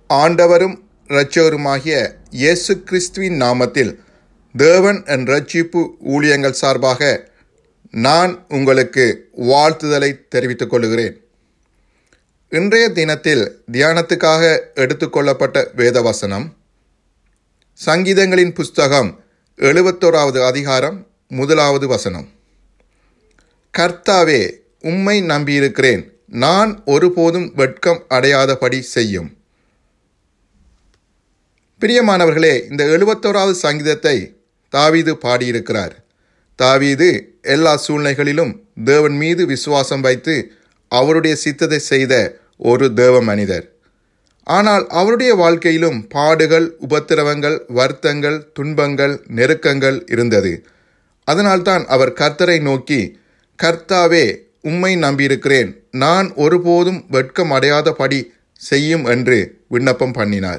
ஆண்டவரும் இரட்சகருமாகிய இயேசு கிறிஸ்துவின் நாமத்தில் தேவன் என் ரட்சிப்பு ஊழியங்கள் சார்பாக நான் உங்களுக்கு வாழ்த்துதலை தெரிவித்துக் கொள்கிறேன் இன்றைய தினத்தில் தியானத்துக்காக எடுத்துக்கொள்ளப்பட்ட வேதவசனம் சங்கீதங்களின் புஸ்தகம் எழுபத்தோராவது அதிகாரம் முதலாவது வசனம் கர்த்தாவே உம்மை நம்பியிருக்கிறேன் நான் ஒருபோதும் வெட்கம் அடையாதபடி செய்யும் பிரியமானவர்களே இந்த எழுபத்தோராவது சங்கீதத்தை தாவீது பாடியிருக்கிறார் தாவீது எல்லா சூழ்நிலைகளிலும் தேவன் மீது விசுவாசம் வைத்து அவருடைய சித்தத்தை செய்த ஒரு தேவ மனிதர் ஆனால் அவருடைய வாழ்க்கையிலும் பாடுகள் உபத்திரவங்கள் வருத்தங்கள் துன்பங்கள் நெருக்கங்கள் இருந்தது அதனால்தான் அவர் கர்த்தரை நோக்கி கர்த்தாவே உம்மை நம்பியிருக்கிறேன் நான் ஒருபோதும் வெட்கம் அடையாதபடி செய்யும் என்று விண்ணப்பம் பண்ணினார்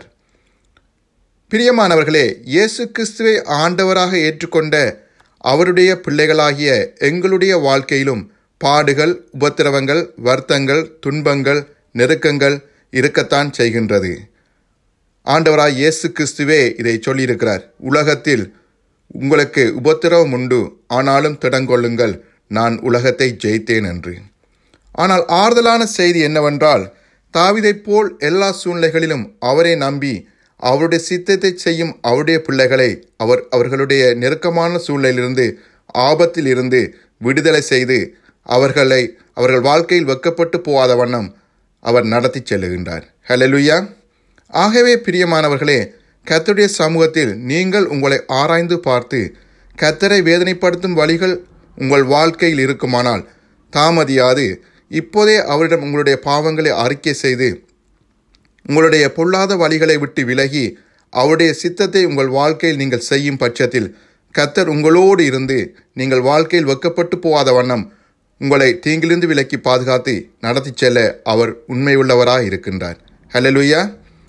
பிரியமானவர்களே இயேசு கிறிஸ்துவை ஆண்டவராக ஏற்றுக்கொண்ட அவருடைய பிள்ளைகளாகிய எங்களுடைய வாழ்க்கையிலும் பாடுகள் உபத்திரவங்கள் வருத்தங்கள் துன்பங்கள் நெருக்கங்கள் இருக்கத்தான் செய்கின்றது ஆண்டவராய் இயேசு கிறிஸ்துவே இதை சொல்லியிருக்கிறார் உலகத்தில் உங்களுக்கு உபத்திரவம் உண்டு ஆனாலும் திடங்கொள்ளுங்கள் நான் உலகத்தை ஜெயித்தேன் என்று ஆனால் ஆறுதலான செய்தி என்னவென்றால் தாவிதைப் போல் எல்லா சூழ்நிலைகளிலும் அவரை நம்பி அவருடைய சித்தத்தை செய்யும் அவருடைய பிள்ளைகளை அவர் அவர்களுடைய நெருக்கமான சூழ்நிலையிலிருந்து ஆபத்தில் இருந்து விடுதலை செய்து அவர்களை அவர்கள் வாழ்க்கையில் வெக்கப்பட்டு போகாத வண்ணம் அவர் நடத்தி செல்லுகின்றார் ஹலலுயா ஆகவே பிரியமானவர்களே கத்தருடைய சமூகத்தில் நீங்கள் உங்களை ஆராய்ந்து பார்த்து கத்தரை வேதனைப்படுத்தும் வழிகள் உங்கள் வாழ்க்கையில் இருக்குமானால் தாமதியாது இப்போதே அவரிடம் உங்களுடைய பாவங்களை அறிக்கை செய்து உங்களுடைய பொல்லாத வழிகளை விட்டு விலகி அவருடைய சித்தத்தை உங்கள் வாழ்க்கையில் நீங்கள் செய்யும் பட்சத்தில் கத்தர் உங்களோடு இருந்து நீங்கள் வாழ்க்கையில் வெக்கப்பட்டு போகாத வண்ணம் உங்களை தீங்கிலிருந்து விலக்கி பாதுகாத்து நடத்தி செல்ல அவர் உண்மையுள்ளவராக இருக்கின்றார் ஹலலுயா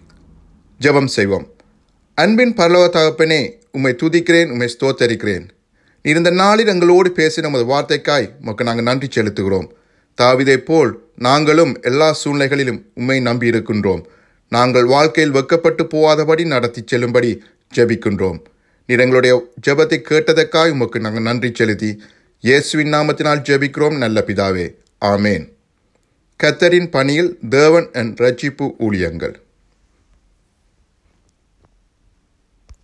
ஜெபம் செய்வோம் அன்பின் பரலோக தகப்பனே உம்மை துதிக்கிறேன் உம்மை ஸ்தோத்தரிக்கிறேன் நீர் இந்த நாளில் எங்களோடு பேசி நமது வார்த்தைக்காய் உமக்கு நாங்கள் நன்றி செலுத்துகிறோம் தாவிதைப் போல் நாங்களும் எல்லா சூழ்நிலைகளிலும் உம்மை நம்பியிருக்கின்றோம் நாங்கள் வாழ்க்கையில் வெக்கப்பட்டு போகாதபடி நடத்தி செல்லும்படி ஜெபிக்கின்றோம் நீர் எங்களுடைய ஜெபத்தை கேட்டதற்காக உமக்கு நாங்கள் நன்றி செலுத்தி இயேசுவின் நாமத்தினால் ஜெபிக்கிறோம் நல்ல பிதாவே ஆமேன் கத்தரின் பணியில் தேவன் என் ரட்சிப்பு ஊழியங்கள்